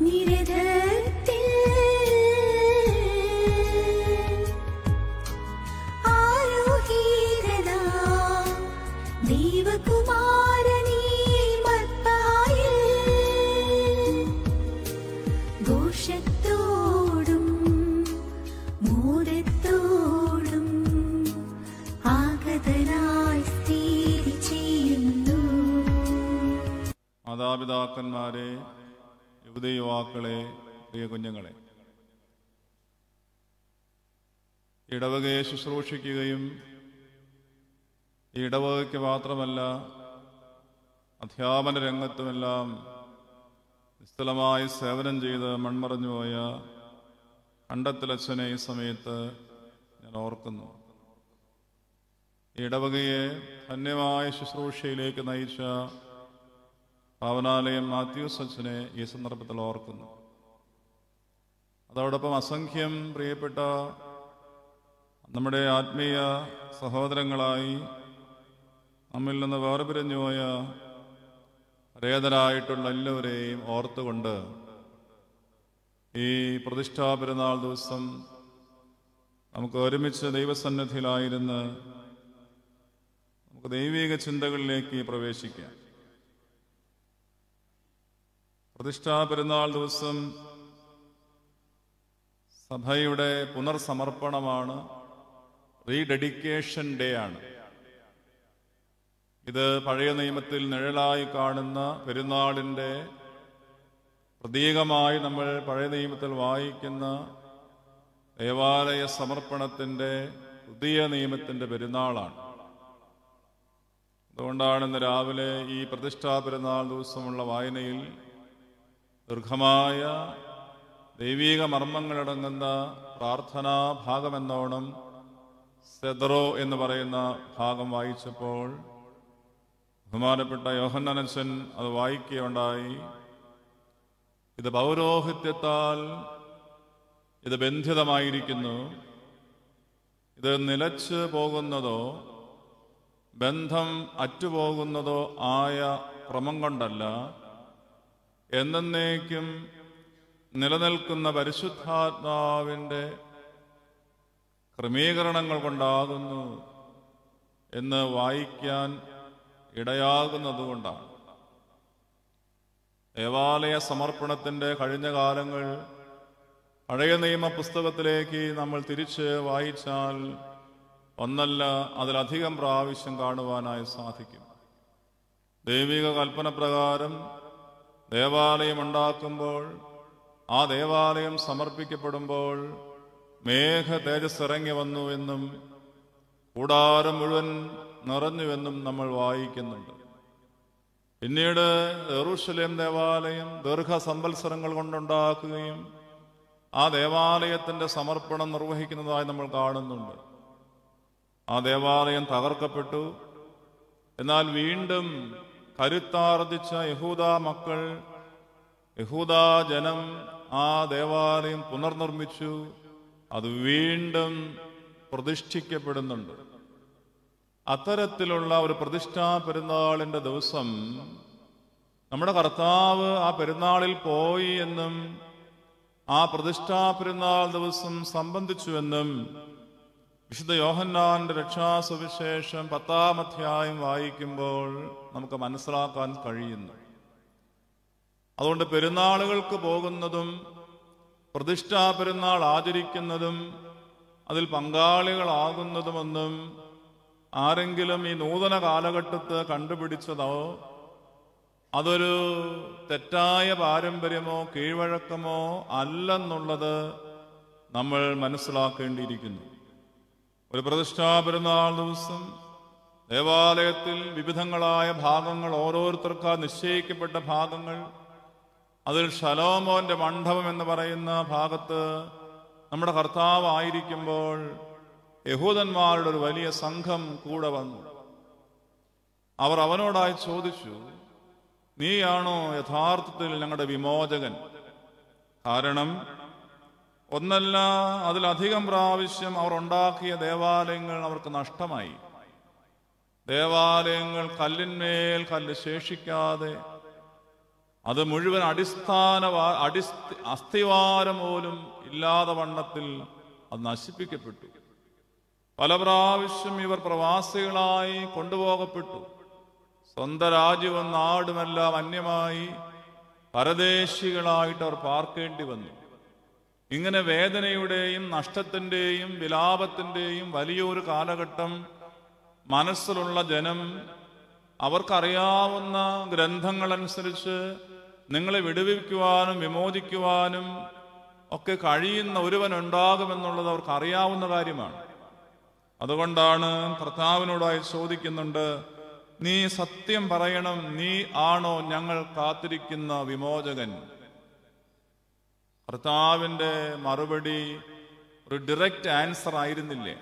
നിരതത്തിൽ ആരോഹീതനാ ദൈവകുമാരനീ മത്തായിൽ ഘോഷത്തോടും മോദത്തോടും ആഗതനായി സ്ഥിതി ചെയ്യുന്നു മാതാപിതാക്കന്മാരെ യുവതി യുവാക്കളെ പ്രിയ കുഞ്ഞുങ്ങളെ ഇടവകയെ ശുശ്രൂഷിക്കുകയും ഈ ഇടവകയ്ക്ക് മാത്രമല്ല അധ്യാപന രംഗത്തുമെല്ലാം നിസ്തലമായി സേവനം ചെയ്ത് മൺമറഞ്ഞുപോയ കണ്ടത്തിലച്ഛനെ ഈ സമയത്ത് ഞാൻ ഓർക്കുന്നു ഈ ഇടവകയെ ധന്യമായ ശുശ്രൂഷയിലേക്ക് നയിച്ച പാവനാലയം മാത്യൂസ് അച്ഛനെ ഈ സന്ദർഭത്തിൽ ഓർക്കുന്നു അതോടൊപ്പം അസംഖ്യം പ്രിയപ്പെട്ട നമ്മുടെ ആത്മീയ സഹോദരങ്ങളായി നമ്മിൽ നിന്ന് വേർപിരിഞ്ഞുപോയ രേതരായിട്ടുള്ള എല്ലാവരെയും ഓർത്തുകൊണ്ട് ഈ പ്രതിഷ്ഠാ പെരുന്നാൾ ദിവസം നമുക്ക് ഒരുമിച്ച് ദൈവസന്നിധിയിലായിരുന്ന് നമുക്ക് ദൈവിക ചിന്തകളിലേക്ക് പ്രവേശിക്കാം പ്രതിഷ്ഠാ പെരുന്നാൾ ദിവസം സഭയുടെ പുനർസമർപ്പണമാണ് റീഡെഡിക്കേഷൻ ഡേ ആണ് ഇത് പഴയ നിയമത്തിൽ നിഴലായി കാണുന്ന പെരുന്നാളിൻ്റെ പ്രതീകമായി നമ്മൾ പഴയ നിയമത്തിൽ വായിക്കുന്ന ദേവാലയ സമർപ്പണത്തിൻ്റെ പുതിയ നിയമത്തിൻ്റെ പെരുന്നാളാണ് അതുകൊണ്ടാണ് ഇന്ന് രാവിലെ ഈ പ്രതിഷ്ഠാ പെരുന്നാൾ ദിവസമുള്ള വായനയിൽ ദീർഘമായ ദൈവീക മർമ്മങ്ങളടങ്ങുന്ന പ്രാർത്ഥനാ ഭാഗമെന്നോണം സെദറോ എന്ന് പറയുന്ന ഭാഗം വായിച്ചപ്പോൾ ബഹുമാനപ്പെട്ട യോഹന്നനച്ചൻ അത് വായിക്കുകയുണ്ടായി ഇത് പൗരോഹിത്യത്താൽ ഇത് ബന്ധിതമായിരിക്കുന്നു ഇത് നിലച്ച് പോകുന്നതോ ബന്ധം അറ്റുപോകുന്നതോ ആയ ക്രമം കൊണ്ടല്ല എന്നേക്കും നിലനിൽക്കുന്ന പരിശുദ്ധാത്മാവിൻ്റെ ക്രമീകരണങ്ങൾ കൊണ്ടാകുന്നു എന്ന് വായിക്കാൻ ഇടയാകുന്നതുകൊണ്ടാണ് ദേവാലയ സമർപ്പണത്തിൻ്റെ കഴിഞ്ഞ കാലങ്ങൾ പഴയ നിയമ പുസ്തകത്തിലേക്ക് നമ്മൾ തിരിച്ച് വായിച്ചാൽ ഒന്നല്ല അതിലധികം പ്രാവശ്യം കാണുവാനായി സാധിക്കും ദൈവിക കൽപ്പന പ്രകാരം ദേവാലയം ഉണ്ടാക്കുമ്പോൾ ആ ദേവാലയം സമർപ്പിക്കപ്പെടുമ്പോൾ മേഘ തേജസ് ഇറങ്ങി വന്നു എന്നും കൂടാരം മുഴുവൻ നിറഞ്ഞുവെന്നും നമ്മൾ വായിക്കുന്നുണ്ട് പിന്നീട് എറുഷലേം ദേവാലയം ദീർഘ സംവത്സരങ്ങൾ കൊണ്ടുണ്ടാക്കുകയും ആ ദേവാലയത്തിന്റെ സമർപ്പണം നിർവഹിക്കുന്നതായി നമ്മൾ കാണുന്നുണ്ട് ആ ദേവാലയം തകർക്കപ്പെട്ടു എന്നാൽ വീണ്ടും കരുത്താർജിച്ച യഹൂദ മക്കൾ യഹൂദ ജനം ആ ദേവാലയം പുനർനിർമ്മിച്ചു അത് വീണ്ടും പ്രതിഷ്ഠിക്കപ്പെടുന്നുണ്ട് അത്തരത്തിലുള്ള ഒരു പ്രതിഷ്ഠാ പെരുന്നാളിന്റെ ദിവസം നമ്മുടെ കർത്താവ് ആ പെരുന്നാളിൽ പോയി എന്നും ആ പ്രതിഷ്ഠാ പെരുന്നാൾ ദിവസം സംബന്ധിച്ചുവെന്നും വിശുദ്ധ യോഹന്നാന്റെ രക്ഷാസുവിശേഷം പത്താം അധ്യായം വായിക്കുമ്പോൾ നമുക്ക് മനസ്സിലാക്കാൻ കഴിയുന്നു അതുകൊണ്ട് പെരുന്നാളുകൾക്ക് പോകുന്നതും പ്രതിഷ്ഠാ പെരുന്നാൾ ആചരിക്കുന്നതും അതിൽ പങ്കാളികളാകുന്നതുമൊന്നും ആരെങ്കിലും ഈ നൂതന കാലഘട്ടത്ത് കണ്ടുപിടിച്ചതോ അതൊരു തെറ്റായ പാരമ്പര്യമോ കീഴ്വഴക്കമോ അല്ലെന്നുള്ളത് നമ്മൾ മനസ്സിലാക്കേണ്ടിയിരിക്കുന്നു ഒരു പ്രതിഷ്ഠാ പെരുന്നാൾ ദിവസം ദേവാലയത്തിൽ വിവിധങ്ങളായ ഭാഗങ്ങൾ ഓരോരുത്തർക്ക് നിശ്ചയിക്കപ്പെട്ട ഭാഗങ്ങൾ അതിൽ ഷലോമോന്റെ മണ്ഡപം എന്ന് പറയുന്ന ഭാഗത്ത് നമ്മുടെ കർത്താവ് ആയിരിക്കുമ്പോൾ യഹൂദന്മാരുടെ ഒരു വലിയ സംഘം കൂടെ വന്നു അവർ അവനോടായി ചോദിച്ചു നീയാണോ യഥാർത്ഥത്തിൽ ഞങ്ങളുടെ വിമോചകൻ കാരണം ഒന്നല്ല അതിലധികം പ്രാവശ്യം അവർ ഉണ്ടാക്കിയ ദേവാലയങ്ങൾ അവർക്ക് നഷ്ടമായി ദേവാലയങ്ങൾ കല്ലിന്മേൽ കല്ല് ശേഷിക്കാതെ അത് മുഴുവൻ അടിസ്ഥാന അടിസ്ഥ അസ്ഥിവാരം പോലും ഇല്ലാതെ വണ്ണത്തിൽ അത് നശിപ്പിക്കപ്പെട്ടു പല പ്രാവശ്യം ഇവർ പ്രവാസികളായി കൊണ്ടുപോകപ്പെട്ടു സ്വന്തം രാജ്യവും നാടുമെല്ലാം അന്യമായി പരദേശികളായിട്ട് അവർ പാർക്കേണ്ടി വന്നു ഇങ്ങനെ വേദനയുടെയും നഷ്ടത്തിൻ്റെയും വിലാപത്തിൻ്റെയും വലിയൊരു കാലഘട്ടം മനസ്സിലുള്ള ജനം അവർക്കറിയാവുന്ന ഗ്രന്ഥങ്ങളനുസരിച്ച് നിങ്ങളെ വിടുവിക്കുവാനും വിമോചിക്കുവാനും ഒക്കെ കഴിയുന്ന ഒരുവൻ ഉണ്ടാകുമെന്നുള്ളത് അവർക്ക് അറിയാവുന്ന കാര്യമാണ് അതുകൊണ്ടാണ് കർത്താവിനോടായി ചോദിക്കുന്നുണ്ട് നീ സത്യം പറയണം നീ ആണോ ഞങ്ങൾ കാത്തിരിക്കുന്ന വിമോചകൻ കർത്താവിന്റെ മറുപടി ഒരു ഡയറക്റ്റ് ആൻസർ ആയിരുന്നില്ലേ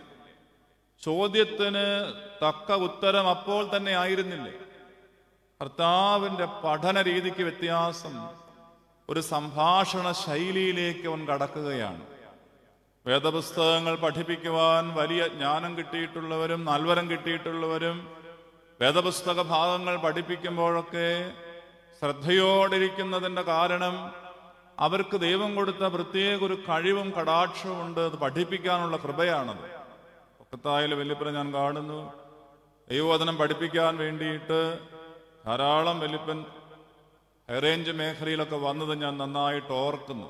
ചോദ്യത്തിന് തക്ക ഉത്തരം അപ്പോൾ തന്നെ ആയിരുന്നില്ലേ കർത്താവിന്റെ പഠന രീതിക്ക് വ്യത്യാസം ഒരു സംഭാഷണ ശൈലിയിലേക്ക് അവൻ കടക്കുകയാണ് വേദപുസ്തകങ്ങൾ പഠിപ്പിക്കുവാൻ വലിയ ജ്ഞാനം കിട്ടിയിട്ടുള്ളവരും നൽവരം കിട്ടിയിട്ടുള്ളവരും വേദപുസ്തക ഭാഗങ്ങൾ പഠിപ്പിക്കുമ്പോഴൊക്കെ ശ്രദ്ധയോടിരിക്കുന്നതിന്റെ കാരണം അവർക്ക് ദൈവം കൊടുത്ത പ്രത്യേക ഒരു കഴിവും കടാക്ഷവും ഉണ്ട് അത് പഠിപ്പിക്കാനുള്ള കൃപയാണത് ഒക്കത്തായാലും വല്യപ്പനെ ഞാൻ കാണുന്നു ദൈവവചനം പഠിപ്പിക്കാൻ വേണ്ടിയിട്ട് ധാരാളം വല്യപ്പൻ ഹൈറേഞ്ച് മേഖലയിലൊക്കെ വന്നത് ഞാൻ നന്നായിട്ട് ഓർക്കുന്നു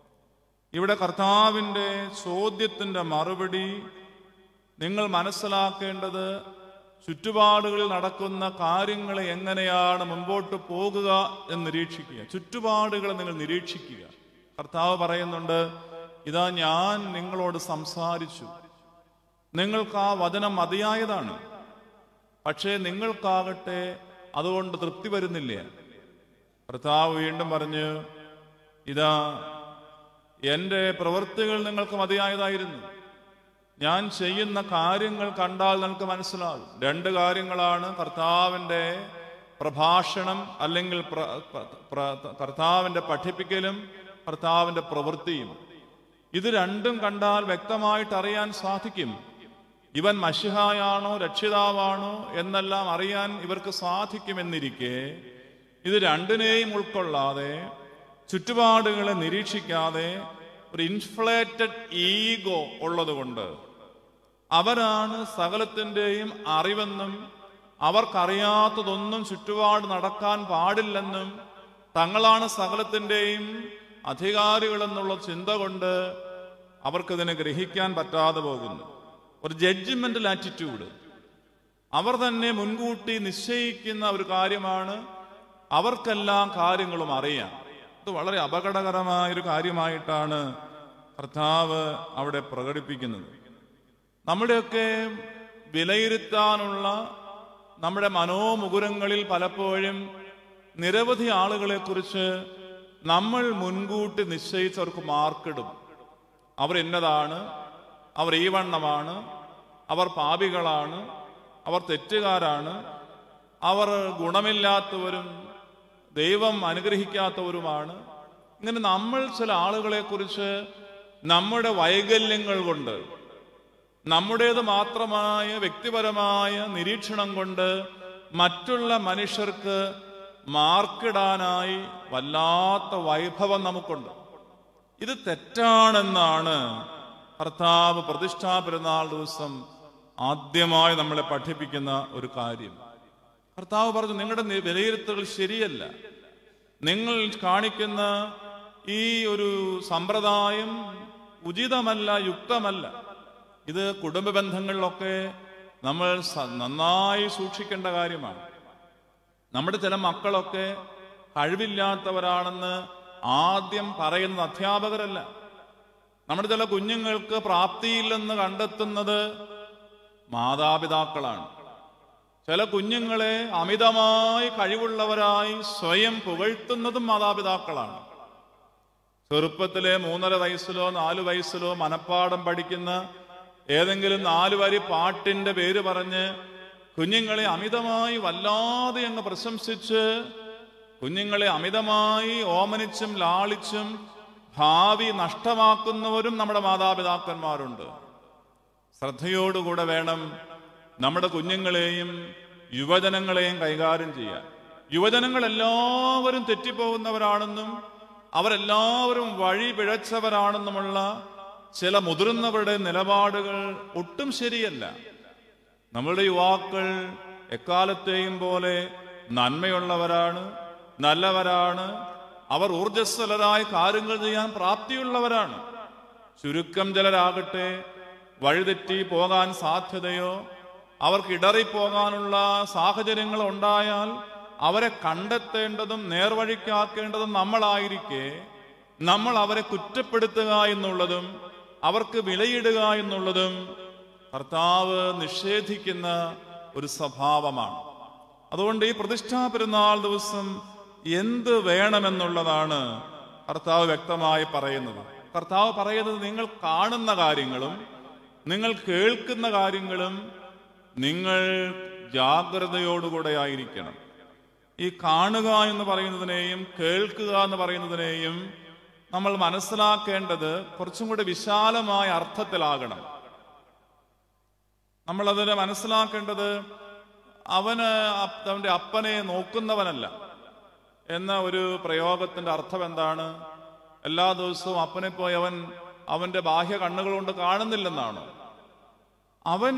ഇവിടെ കർത്താവിൻ്റെ ചോദ്യത്തിൻ്റെ മറുപടി നിങ്ങൾ മനസ്സിലാക്കേണ്ടത് ചുറ്റുപാടുകളിൽ നടക്കുന്ന കാര്യങ്ങൾ എങ്ങനെയാണ് മുമ്പോട്ട് പോകുക എന്ന് നിരീക്ഷിക്കുക ചുറ്റുപാടുകളെ നിങ്ങൾ നിരീക്ഷിക്കുക കർത്താവ് പറയുന്നുണ്ട് ഇതാ ഞാൻ നിങ്ങളോട് സംസാരിച്ചു നിങ്ങൾക്ക് ആ വചനം മതിയായതാണ് പക്ഷേ നിങ്ങൾക്കാകട്ടെ അതുകൊണ്ട് തൃപ്തി വരുന്നില്ല കർത്താവ് വീണ്ടും പറഞ്ഞു ഇതാ എൻ്റെ പ്രവൃത്തികൾ നിങ്ങൾക്ക് മതിയായതായിരുന്നു ഞാൻ ചെയ്യുന്ന കാര്യങ്ങൾ കണ്ടാൽ നിങ്ങൾക്ക് മനസ്സിലാകും രണ്ട് കാര്യങ്ങളാണ് കർത്താവിൻ്റെ പ്രഭാഷണം അല്ലെങ്കിൽ പ്ര- പ്ര- പ്ര- കർത്താവിൻ്റെ പഠിപ്പിക്കലും കർത്താവിൻ്റെ പ്രവൃത്തിയും ഇത് രണ്ടും കണ്ടാൽ വ്യക്തമായിട്ട് അറിയാൻ സാധിക്കും ഇവൻ മഷിഹായാണോ രക്ഷിതാവാണോ എന്നെല്ലാം അറിയാൻ ഇവർക്ക് സാധിക്കുമെന്നിരിക്കെ ഇത് രണ്ടിനെയും ഉൾക്കൊള്ളാതെ ചുറ്റുപാടുകളെ നിരീക്ഷിക്കാതെ ഒരു ഇൻഫ്ലേറ്റഡ് ഈഗോ ഉള്ളതുകൊണ്ട് അവരാണ് സകലത്തിൻ്റെയും അറിവെന്നും അവർക്കറിയാത്തതൊന്നും ചുറ്റുപാട് നടക്കാൻ പാടില്ലെന്നും തങ്ങളാണ് സകലത്തിൻ്റെയും അധികാരികളെന്നുള്ള ചിന്ത കൊണ്ട് അവർക്കിതിനെ ഗ്രഹിക്കാൻ പറ്റാതെ പോകുന്നു ഒരു ജഡ്ജിമെന്റൽ ആറ്റിറ്റ്യൂഡ് അവർ തന്നെ മുൻകൂട്ടി നിശ്ചയിക്കുന്ന ഒരു കാര്യമാണ് അവർക്കെല്ലാം കാര്യങ്ങളും അറിയാം ഇത് വളരെ അപകടകരമായ ഒരു കാര്യമായിട്ടാണ് കർത്താവ് അവിടെ പ്രകടിപ്പിക്കുന്നത് നമ്മുടെയൊക്കെ വിലയിരുത്താനുള്ള നമ്മുടെ മനോമുകുരങ്ങളിൽ പലപ്പോഴും നിരവധി ആളുകളെ കുറിച്ച് നമ്മൾ മുൻകൂട്ടി നിശ്ചയിച്ചവർക്ക് മാർക്കിടും അവർ എന്നതാണ് അവർ ഈ വണ്ണമാണ് അവർ പാപികളാണ് അവർ തെറ്റുകാരാണ് അവർ ഗുണമില്ലാത്തവരും ദൈവം അനുഗ്രഹിക്കാത്തവരുമാണ് ഇങ്ങനെ നമ്മൾ ചില ആളുകളെ കുറിച്ച് നമ്മുടെ വൈകല്യങ്ങൾ കൊണ്ട് നമ്മുടേത് മാത്രമായ വ്യക്തിപരമായ നിരീക്ഷണം കൊണ്ട് മറ്റുള്ള മനുഷ്യർക്ക് മാർക്കിടാനായി വല്ലാത്ത വൈഭവം നമുക്കുണ്ട് ഇത് തെറ്റാണെന്നാണ് കർത്താവ് പ്രതിഷ്ഠാ പെരുന്നാൾ ദിവസം ആദ്യമായി നമ്മളെ പഠിപ്പിക്കുന്ന ഒരു കാര്യം കർത്താവ് പറഞ്ഞു നിങ്ങളുടെ നി- വിലയിരുത്തൽ ശരിയല്ല നിങ്ങൾ കാണിക്കുന്ന ഈ ഒരു സമ്പ്രദായം ഉചിതമല്ല യുക്തമല്ല ഇത് കുടുംബ ബന്ധങ്ങളിലൊക്കെ നമ്മൾ സ- നന്നായി സൂക്ഷിക്കേണ്ട കാര്യമാണ് നമ്മുടെ ചില മക്കളൊക്കെ കഴിവില്ലാത്തവരാണെന്ന് ആദ്യം പറയുന്നത് അധ്യാപകരല്ല നമ്മുടെ ചില കുഞ്ഞുങ്ങൾക്ക് പ്രാപ്തിയില്ലെന്ന് കണ്ടെത്തുന്നത് മാതാപിതാക്കളാണ് ചില കുഞ്ഞുങ്ങളെ അമിതമായി കഴിവുള്ളവരായി സ്വയം പുകഴ്ത്തുന്നതും മാതാപിതാക്കളാണ് ചെറുപ്പത്തിലെ മൂന്നര വയസ്സിലോ നാലു വയസ്സിലോ മനപ്പാഠം പഠിക്കുന്ന ഏതെങ്കിലും നാല് വരി പാട്ടിന്റെ പേര് പറഞ്ഞ് കുഞ്ഞുങ്ങളെ അമിതമായി വല്ലാതെ അങ്ങ് പ്രശംസിച്ച് കുഞ്ഞുങ്ങളെ അമിതമായി ഓമനിച്ചും ലാളിച്ചും ഭാവി നഷ്ടമാക്കുന്നവരും നമ്മുടെ മാതാപിതാക്കന്മാരുണ്ട് ശ്രദ്ധയോടുകൂടെ വേണം നമ്മുടെ കുഞ്ഞുങ്ങളെയും യുവജനങ്ങളെയും കൈകാര്യം ചെയ്യാൻ യുവജനങ്ങൾ എല്ലാവരും തെറ്റിപ്പോകുന്നവരാണെന്നും അവരെല്ലാവരും വഴി പിഴച്ചവരാണെന്നുമുള്ള ചില മുതിർന്നവരുടെ നിലപാടുകൾ ഒട്ടും ശരിയല്ല നമ്മളുടെ യുവാക്കൾ എക്കാലത്തെയും പോലെ നന്മയുള്ളവരാണ് നല്ലവരാണ് അവർ ഊർജ്ജസ്വലരായ കാര്യങ്ങൾ ചെയ്യാൻ പ്രാപ്തിയുള്ളവരാണ് ചുരുക്കം ചിലരാകട്ടെ വഴിതെറ്റി പോകാൻ സാധ്യതയോ അവർക്ക് ഇടറിപ്പോകാനുള്ള സാഹചര്യങ്ങൾ ഉണ്ടായാൽ അവരെ കണ്ടെത്തേണ്ടതും നേർവഴിക്കാക്കേണ്ടതും നമ്മളായിരിക്കെ നമ്മൾ അവരെ കുറ്റപ്പെടുത്തുക എന്നുള്ളതും അവർക്ക് വിലയിടുക എന്നുള്ളതും കർത്താവ് നിഷേധിക്കുന്ന ഒരു സ്വഭാവമാണ് അതുകൊണ്ട് ഈ പ്രതിഷ്ഠാ പെരുന്നാൾ ദിവസം എന്ത് വേണമെന്നുള്ളതാണ് കർത്താവ് വ്യക്തമായി പറയുന്നത് കർത്താവ് പറയുന്നത് നിങ്ങൾ കാണുന്ന കാര്യങ്ങളും നിങ്ങൾ കേൾക്കുന്ന കാര്യങ്ങളും നിങ്ങൾ ജാഗ്രതയോടുകൂടെ ആയിരിക്കണം ഈ കാണുക എന്ന് പറയുന്നതിനെയും കേൾക്കുക എന്ന് പറയുന്നതിനെയും നമ്മൾ മനസ്സിലാക്കേണ്ടത് കുറച്ചും കൂടി വിശാലമായ അർത്ഥത്തിലാകണം നമ്മളതിനെ മനസ്സിലാക്കേണ്ടത് അവന് അപ്പ- അവന്റെ അപ്പനെ നോക്കുന്നവനല്ല എന്ന ഒരു പ്രയോഗത്തിന്റെ അർത്ഥം എന്താണ് എല്ലാ ദിവസവും അപ്പനെ പോയി അവൻ അവന്റെ ബാഹ്യ കണ്ണുകൾ കൊണ്ട് കാണുന്നില്ലെന്നാണ് അവൻ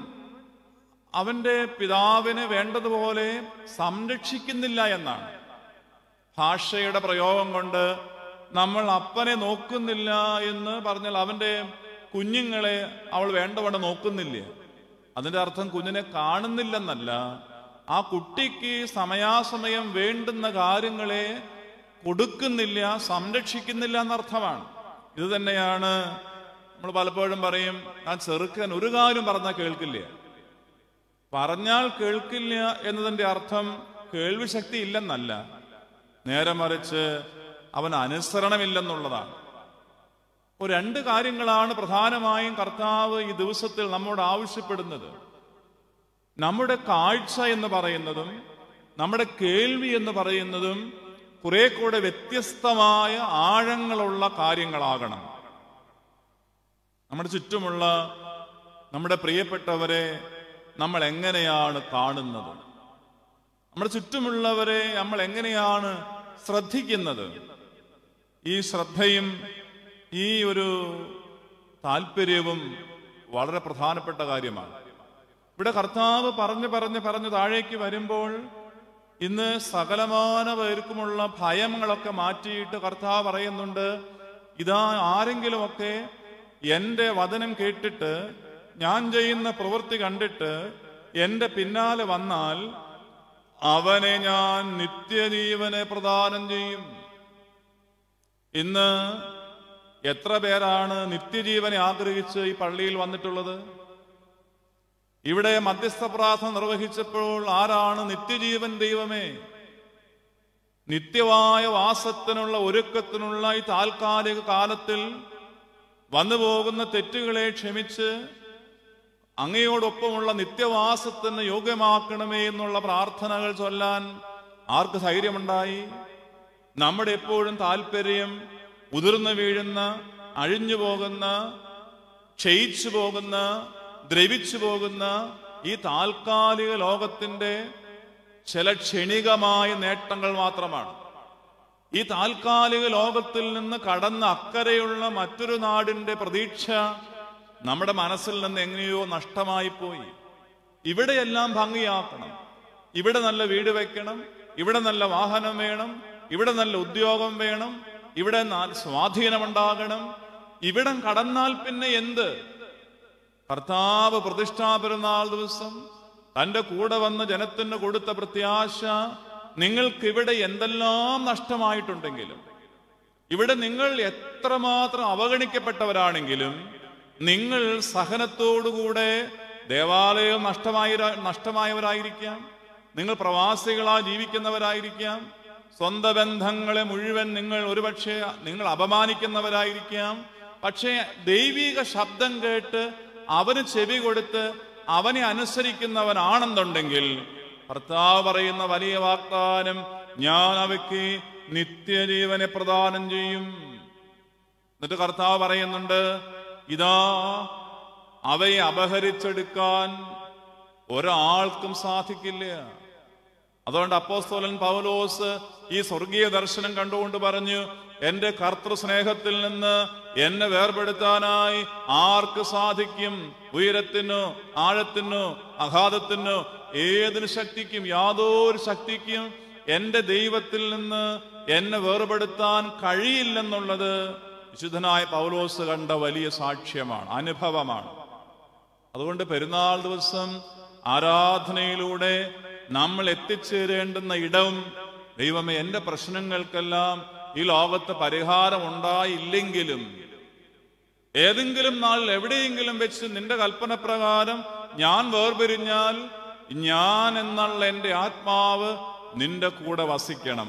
അവന്റെ പിതാവിനെ വേണ്ടതുപോലെ സംരക്ഷിക്കുന്നില്ല എന്നാണ് ഭാഷയുടെ പ്രയോഗം കൊണ്ട് നമ്മൾ അപ്പനെ നോക്കുന്നില്ല എന്ന് പറഞ്ഞാൽ അവന്റെ കുഞ്ഞുങ്ങളെ അവൾ വേണ്ടവണ്ണം നോക്കുന്നില്ല അതിന്റെ അർത്ഥം കുഞ്ഞിനെ കാണുന്നില്ലെന്നല്ല ആ കുട്ടിക്ക് സമയാസമയം വേണ്ടുന്ന കാര്യങ്ങളെ കൊടുക്കുന്നില്ല സംരക്ഷിക്കുന്നില്ല എന്നർത്ഥമാണ് ഇത് തന്നെയാണ് നമ്മൾ പലപ്പോഴും പറയും ഞാൻ ചെറുക്കൻ ഒരു കാര്യം പറഞ്ഞാൽ കേൾക്കില്ല പറഞ്ഞാൽ കേൾക്കില്ല എന്നതിന്റെ അർത്ഥം കേൾവി ശക്തി ഇല്ലെന്നല്ല നേരെ മറിച്ച് അവൻ അനുസരണമില്ലെന്നുള്ളതാണ് അപ്പോൾ രണ്ട് കാര്യങ്ങളാണ് പ്രധാനമായും കർത്താവ് ഈ ദിവസത്തിൽ നമ്മോട് ആവശ്യപ്പെടുന്നത് നമ്മുടെ കാഴ്ച എന്ന് പറയുന്നതും നമ്മുടെ കേൾവി എന്ന് പറയുന്നതും കുറെ കൂടെ വ്യത്യസ്തമായ ആഴങ്ങളുള്ള കാര്യങ്ങളാകണം നമ്മുടെ ചുറ്റുമുള്ള നമ്മുടെ പ്രിയപ്പെട്ടവരെ നമ്മൾ എങ്ങനെയാണ് കാണുന്നത് നമ്മുടെ ചുറ്റുമുള്ളവരെ നമ്മൾ എങ്ങനെയാണ് ശ്രദ്ധിക്കുന്നത് ഈ ശ്രദ്ധയും ഈ ഒരു താല്പര്യവും വളരെ പ്രധാനപ്പെട്ട കാര്യമാണ് ഇവിടെ കർത്താവ് പറഞ്ഞു പറഞ്ഞ് പറഞ്ഞ് താഴേക്ക് വരുമ്പോൾ ഇന്ന് സകലമാന പേർക്കുമുള്ള ഭയങ്ങളൊക്കെ മാറ്റിയിട്ട് കർത്താവ് പറയുന്നുണ്ട് ഇതാ ആരെങ്കിലുമൊക്കെ എന്റെ വചനം കേട്ടിട്ട് ഞാൻ ചെയ്യുന്ന പ്രവൃത്തി കണ്ടിട്ട് എന്റെ പിന്നാലെ വന്നാൽ അവനെ ഞാൻ നിത്യജീവനെ പ്രദാനം ചെയ്യും ഇന്ന് എത്ര പേരാണ് നിത്യജീവനെ ആഗ്രഹിച്ച് ഈ പള്ളിയിൽ വന്നിട്ടുള്ളത് ഇവിടെ മധ്യസ്ഥ പ്രാർത്ഥന നിർവഹിച്ചപ്പോൾ ആരാണ് നിത്യജീവൻ ദൈവമേ നിത്യമായ വാസത്തിനുള്ള ഒരുക്കത്തിനുള്ള ഈ താൽക്കാലിക കാലത്തിൽ വന്നു പോകുന്ന തെറ്റുകളെ ക്ഷമിച്ച് അങ്ങയോടൊപ്പമുള്ള നിത്യവാസത്തിന് യോഗ്യമാക്കണമേ എന്നുള്ള പ്രാർത്ഥനകൾ ചൊല്ലാൻ ആർക്ക് ധൈര്യമുണ്ടായി നമ്മുടെ എപ്പോഴും താല്പര്യം ഉതിർന്നു വീഴുന്ന അഴിഞ്ഞു പോകുന്ന ക്ഷയിച്ചു പോകുന്ന ദ്രവിച്ചു പോകുന്ന ഈ താൽക്കാലിക ലോകത്തിന്റെ ചില ക്ഷണികമായ നേട്ടങ്ങൾ മാത്രമാണ് ഈ താൽക്കാലിക ലോകത്തിൽ നിന്ന് കടന്ന് അക്കരെയുള്ള മറ്റൊരു നാടിന്റെ പ്രതീക്ഷ നമ്മുടെ മനസ്സിൽ നിന്ന് എങ്ങനെയോ നഷ്ടമായി പോയി ഇവിടെയെല്ലാം ഭംഗിയാക്കണം ഇവിടെ നല്ല വീട് വെക്കണം ഇവിടെ നല്ല വാഹനം വേണം ഇവിടെ നല്ല ഉദ്യോഗം വേണം ഇവിടെ നാ- സ്വാധീനമുണ്ടാകണം ഇവിടം കടന്നാൽ പിന്നെ എന്ത് കർത്താവ് പ്രതിഷ്ഠാ പെരുന്നാൾ ദിവസം തന്റെ കൂടെ വന്ന് ജനത്തിന് കൊടുത്ത പ്രത്യാശ നിങ്ങൾക്കിവിടെ എന്തെല്ലാം നഷ്ടമായിട്ടുണ്ടെങ്കിലും ഇവിടെ നിങ്ങൾ എത്രമാത്രം അവഗണിക്കപ്പെട്ടവരാണെങ്കിലും നിങ്ങൾ സഹനത്തോടുകൂടെ ദേവാലയം നഷ്ടമായ നഷ്ടമായവരായിരിക്കാം നിങ്ങൾ പ്രവാസികളായി ജീവിക്കുന്നവരായിരിക്കാം സ്വന്തം ബന്ധങ്ങളെ മുഴുവൻ നിങ്ങൾ ഒരുപക്ഷെ നിങ്ങൾ അപമാനിക്കുന്നവരായിരിക്കാം പക്ഷേ ദൈവിക ശബ്ദം കേട്ട് അവന് ചെവി കൊടുത്ത് അവനെ അനുസരിക്കുന്നവനാണെന്നുണ്ടെങ്കിൽ ഭർത്താവ് പറയുന്ന വലിയ വാഗ്ദാനം ഞാൻ അവയ്ക്ക് നിത്യജീവനെ പ്രദാനം ചെയ്യും എന്നിട്ട് കർത്താവ് പറയുന്നുണ്ട് ഇതാ അവയെ അപഹരിച്ചെടുക്കാൻ ഒരാൾക്കും സാധിക്കില്ല അതുകൊണ്ട് അപ്പോസ്തോലൻ പൗലോസ് ഈ സ്വർഗീയ ദർശനം കണ്ടുകൊണ്ട് പറഞ്ഞു എന്റെ കർത്തൃ സ്നേഹത്തിൽ നിന്ന് എന്നെ വേർപെടുത്താനായി ആർക്ക് സാധിക്കും ഉയരത്തിനോ ആഴത്തിനോ അഗാധത്തിനോ ഏതിന് ശക്തിക്കും യാതൊരു ശക്തിക്കും എന്റെ ദൈവത്തിൽ നിന്ന് എന്നെ വേർപെടുത്താൻ കഴിയില്ലെന്നുള്ളത് വിശുദ്ധനായ പൗലോസ് കണ്ട വലിയ സാക്ഷ്യമാണ് അനുഭവമാണ് അതുകൊണ്ട് പെരുന്നാൾ ദിവസം ആരാധനയിലൂടെ നമ്മൾ എത്തിച്ചേരേണ്ടുന്ന ഇടവും ദൈവമേ എന്റെ പ്രശ്നങ്ങൾക്കെല്ലാം ഈ ലോകത്ത് പരിഹാരം ഉണ്ടായില്ലെങ്കിലും ഏതെങ്കിലും നാളിൽ എവിടെയെങ്കിലും വെച്ച് നിന്റെ കൽപ്പന പ്രകാരം ഞാൻ വേർപിരിഞ്ഞാൽ ഞാൻ എന്നുള്ള എന്റെ ആത്മാവ് നിന്റെ കൂടെ വസിക്കണം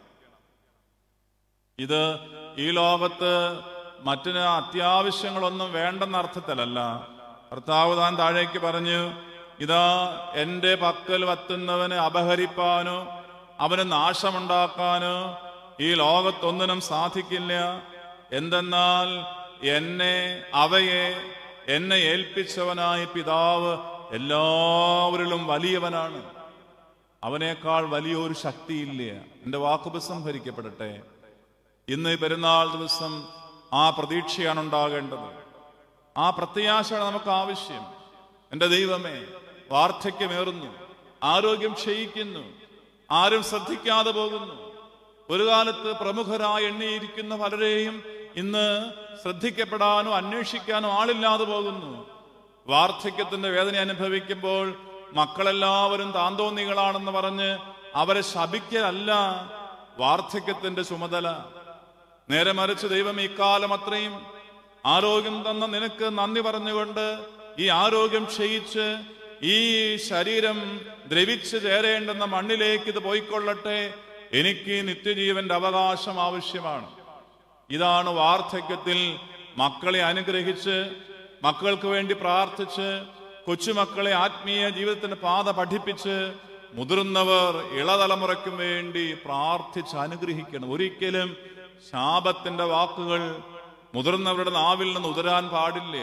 ഇത് ഈ ലോകത്ത് മറ്റിന് അത്യാവശ്യങ്ങളൊന്നും വേണ്ടെന്ന അർത്ഥത്തിലല്ല കർത്താവ് താൻ താഴേക്ക് പറഞ്ഞു ഇതാ എന്റെ പക്കൽ വത്തുന്നവന് അപഹരിപ്പാനോ അവന് നാശമുണ്ടാക്കാനോ ഈ ലോകത്തൊന്നിനും സാധിക്കില്ല എന്തെന്നാൽ എന്നെ അവയെ എന്നെ ഏൽപ്പിച്ചവനായ പിതാവ് എല്ലാവരിലും വലിയവനാണ് അവനേക്കാൾ വലിയൊരു ശക്തിയില്ല എന്റെ വാക്ക് ഉപസംഹരിക്കപ്പെടട്ടെ ഇന്ന് ഈ പെരുന്നാൾ ദിവസം ആ പ്രതീക്ഷയാണ് ഉണ്ടാകേണ്ടത് ആ പ്രത്യാശയാണ് നമുക്ക് ആവശ്യം എന്റെ ദൈവമേ വാർദ്ധക്യമേറുന്നു ആരോഗ്യം ക്ഷയിക്കുന്നു ആരും ശ്രദ്ധിക്കാതെ പോകുന്നു ഒരു കാലത്ത് പ്രമുഖരായി എണ്ണിയിരിക്കുന്ന പലരെയും ഇന്ന് ശ്രദ്ധിക്കപ്പെടാനോ അന്വേഷിക്കാനോ ആളില്ലാതെ പോകുന്നു വാർദ്ധക്യത്തിന്റെ വേദന അനുഭവിക്കുമ്പോൾ മക്കളെല്ലാവരും താന്തോന്നികളാണെന്ന് പറഞ്ഞ് അവരെ ശപിക്കലല്ല വാർദ്ധക്യത്തിന്റെ ചുമതല നേരെ മറിച്ച് ദൈവം ഇക്കാലം അത്രയും ആരോഗ്യം തന്ന നിനക്ക് നന്ദി പറഞ്ഞുകൊണ്ട് ഈ ആരോഗ്യം ക്ഷയിച്ച് ഈ ശരീരം ദ്രവിച്ച് ചേരേണ്ടുന്ന മണ്ണിലേക്ക് ഇത് പോയിക്കൊള്ളട്ടെ എനിക്ക് നിത്യജീവന്റെ അവകാശം ആവശ്യമാണ് ഇതാണ് വാർദ്ധക്യത്തിൽ മക്കളെ അനുഗ്രഹിച്ച് മക്കൾക്ക് വേണ്ടി പ്രാർത്ഥിച്ച് കൊച്ചുമക്കളെ ആത്മീയ ജീവിതത്തിന്റെ പാത പഠിപ്പിച്ച് മുതിർന്നവർ ഇളതലമുറയ്ക്കും വേണ്ടി പ്രാർത്ഥിച്ച് അനുഗ്രഹിക്കണം ഒരിക്കലും ശാപത്തിന്റെ വാക്കുകൾ മുതിർന്നവരുടെ നാവിൽ നിന്ന് ഉതരാൻ പാടില്ല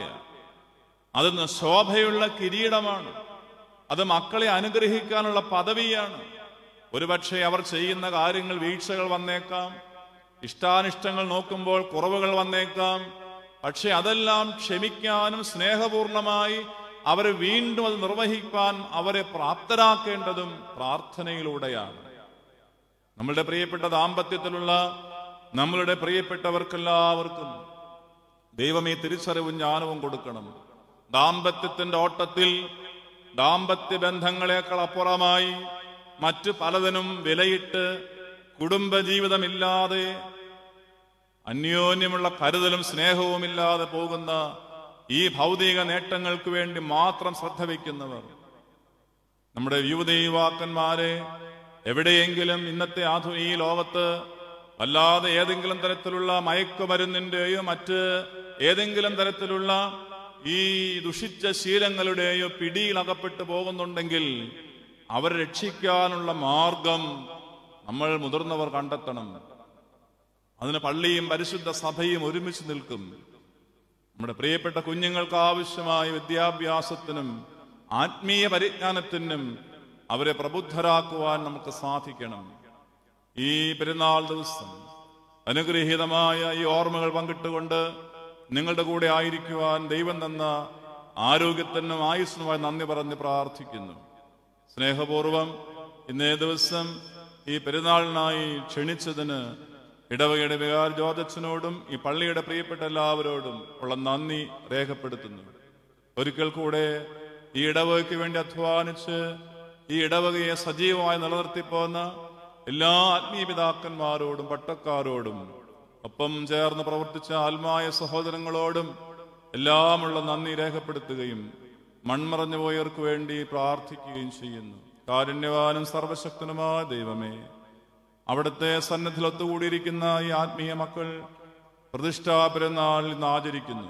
അത് ശോഭയുള്ള കിരീടമാണ് അത് മക്കളെ അനുഗ്രഹിക്കാനുള്ള പദവിയാണ് ഒരുപക്ഷെ അവർ ചെയ്യുന്ന കാര്യങ്ങൾ വീഴ്ചകൾ വന്നേക്കാം ഇഷ്ടാനിഷ്ടങ്ങൾ നോക്കുമ്പോൾ കുറവുകൾ വന്നേക്കാം പക്ഷെ അതെല്ലാം ക്ഷമിക്കാനും സ്നേഹപൂർണമായി അവരെ വീണ്ടും അത് നിർവഹിക്കാൻ അവരെ പ്രാപ്തരാക്കേണ്ടതും പ്രാർത്ഥനയിലൂടെയാണ് നമ്മളുടെ പ്രിയപ്പെട്ട ദാമ്പത്യത്തിലുള്ള നമ്മളുടെ പ്രിയപ്പെട്ടവർക്കെല്ലാവർക്കും ദൈവം ഈ തിരിച്ചറിവും ജ്ഞാനവും കൊടുക്കണം ദാമ്പത്യത്തിന്റെ ഓട്ടത്തിൽ ദാമ്പത്യ ബന്ധങ്ങളെക്കാൾ അപ്പുറമായി മറ്റു പലതിനും വിലയിട്ട് കുടുംബജീവിതമില്ലാതെ അന്യോന്യമുള്ള കരുതലും സ്നേഹവുമില്ലാതെ പോകുന്ന ഈ ഭൗതിക നേട്ടങ്ങൾക്ക് വേണ്ടി മാത്രം ശ്രദ്ധ വയ്ക്കുന്നവർ നമ്മുടെ യുവതി യുവാക്കന്മാരെ എവിടെയെങ്കിലും ഇന്നത്തെ ആധു ഈ ലോകത്ത് വല്ലാതെ ഏതെങ്കിലും തരത്തിലുള്ള മയക്കുമരുന്നിന്റെയോ മറ്റ് ഏതെങ്കിലും തരത്തിലുള്ള ഈ ദുഷിച്ച ശീലങ്ങളുടെയോ പിടിയിൽ അകപ്പെട്ടു പോകുന്നുണ്ടെങ്കിൽ അവരെ രക്ഷിക്കാനുള്ള മാർഗം നമ്മൾ മുതിർന്നവർ കണ്ടെത്തണം അതിന് പള്ളിയും പരിശുദ്ധ സഭയും ഒരുമിച്ച് നിൽക്കും നമ്മുടെ പ്രിയപ്പെട്ട കുഞ്ഞുങ്ങൾക്ക് ആവശ്യമായ വിദ്യാഭ്യാസത്തിനും ആത്മീയ പരിജ്ഞാനത്തിനും അവരെ പ്രബുദ്ധരാക്കുവാൻ നമുക്ക് സാധിക്കണം ഈ പെരുന്നാൾ ദിവസം അനുഗ്രഹീതമായ ഈ ഓർമ്മകൾ പങ്കിട്ടുകൊണ്ട് നിങ്ങളുടെ കൂടെ ആയിരിക്കുവാൻ ദൈവം തന്ന ആരോഗ്യത്തിനും ആയുസ്സിനുമായി നന്ദി പറഞ്ഞ് പ്രാർത്ഥിക്കുന്നു സ്നേഹപൂർവം ഇന്നേ ദിവസം ഈ പെരുന്നാളിനായി ക്ഷണിച്ചതിന് ഇടവകയുടെ വികാർ ജ്യോതച്ഛനോടും ഈ പള്ളിയുടെ പ്രിയപ്പെട്ട എല്ലാവരോടും ഉള്ള നന്ദി രേഖപ്പെടുത്തുന്നു ഒരിക്കൽ കൂടെ ഈ ഇടവകയ്ക്ക് വേണ്ടി അധ്വാനിച്ച് ഈ ഇടവകയെ സജീവമായി നിലനിർത്തിപ്പോന്ന എല്ലാ ആത്മീയ പിതാക്കന്മാരോടും പട്ടക്കാരോടും ഒപ്പം ചേർന്ന് പ്രവർത്തിച്ച ആത്മായ സഹോദരങ്ങളോടും എല്ലാമുള്ള നന്ദി രേഖപ്പെടുത്തുകയും മൺമറഞ്ഞു പോയവർക്ക് വേണ്ടി പ്രാർത്ഥിക്കുകയും ചെയ്യുന്നു കാരുണ്യവാനും സർവശക്തനുമായ ദൈവമേ അവിടുത്തെ സന്നദ്ധിൽ ഒത്തുകൂടിയിരിക്കുന്ന ഈ ആത്മീയ മക്കൾ പ്രതിഷ്ഠാ പെരുന്നാൾ ഇന്ന് ആചരിക്കുന്നു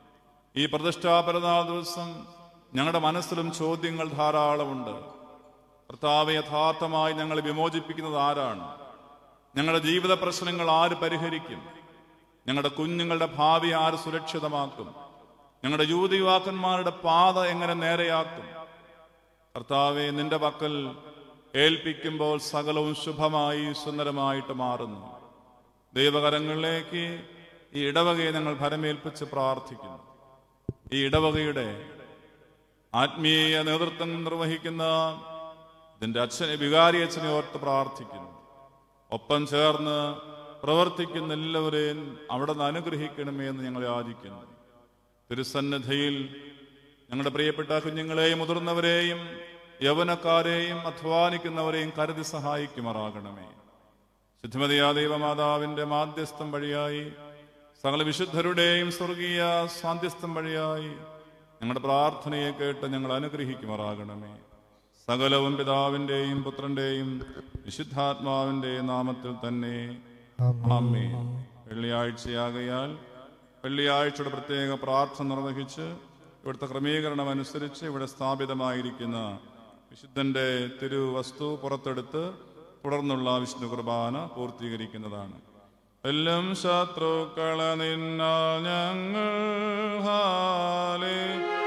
ഈ പ്രതിഷ്ഠാ പെരുന്നാൾ ദിവസം ഞങ്ങളുടെ മനസ്സിലും ചോദ്യങ്ങൾ ധാരാളമുണ്ട് കർത്താവ് യഥാർത്ഥമായി ഞങ്ങളെ വിമോചിപ്പിക്കുന്നത് ആരാണ് ഞങ്ങളുടെ ജീവിത പ്രശ്നങ്ങൾ ആര് പരിഹരിക്കും ഞങ്ങളുടെ കുഞ്ഞുങ്ങളുടെ ഭാവി ആര് സുരക്ഷിതമാക്കും ഞങ്ങളുടെ യുവതി യുവാക്കന്മാരുടെ പാത എങ്ങനെ നേരെയാക്കും കർത്താവെ നിന്റെ പക്കൽ ഏൽപ്പിക്കുമ്പോൾ സകലവും ശുഭമായി സുന്ദരമായിട്ട് മാറുന്നു ദൈവകരങ്ങളിലേക്ക് ഈ ഇടവകയെ ഞങ്ങൾ ഫലമേൽപ്പിച്ച് പ്രാർത്ഥിക്കുന്നു ഈ ഇടവകയുടെ ആത്മീയ നേതൃത്വം നിർവഹിക്കുന്ന ഇതിന്റെ അച്ഛനെ വികാരി അച്ഛനെ ഓർത്ത് പ്രാർത്ഥിക്കുന്നു ഒപ്പം ചേർന്ന് പ്രവർത്തിക്കുന്ന എല്ലാവരെയും അവിടെ നിന്ന് അനുഗ്രഹിക്കണമേ എന്ന് ഞങ്ങൾ യാചിക്കുന്നു തിരുസന്നിധിയിൽ ഞങ്ങളുടെ പ്രിയപ്പെട്ട കുഞ്ഞുങ്ങളെയും മുതിർന്നവരെയും യൗവനക്കാരെയും അധ്വാനിക്കുന്നവരെയും കരുതി സഹായിക്കുമാറാകണമേ സിദ്ധമതിയാ ദൈവമാതാവിന്റെ മാധ്യസ്ഥം വഴിയായി സകല വിശുദ്ധരുടെയും സ്വർഗീയ സാന്ധ്യസ്ഥം വഴിയായി ഞങ്ങളുടെ പ്രാർത്ഥനയെ കേട്ട് ഞങ്ങൾ അനുഗ്രഹിക്കുമാറാകണമേ സകലവും പിതാവിന്റെയും പുത്രന്റെയും വിശുദ്ധാത്മാവിന്റെയും നാമത്തിൽ തന്നെ ആമേ വെള്ളിയാഴ്ചയാകയാൽ വെള്ളിയാഴ്ചയുടെ പ്രത്യേക പ്രാർത്ഥന നിർവഹിച്ച് ഇവിടുത്തെ ക്രമീകരണം അനുസരിച്ച് ഇവിടെ സ്ഥാപിതമായിരിക്കുന്ന വിശുദ്ധന്റെ തിരുവസ്തു പുറത്തെടുത്ത് തുടർന്നുള്ള വിഷ്ണു കുർബാന പൂർത്തീകരിക്കുന്നതാണ് എല്ലാം ശത്രുക്കളെ നിന്നാൽ ഞങ്ങൾ ഹാലേ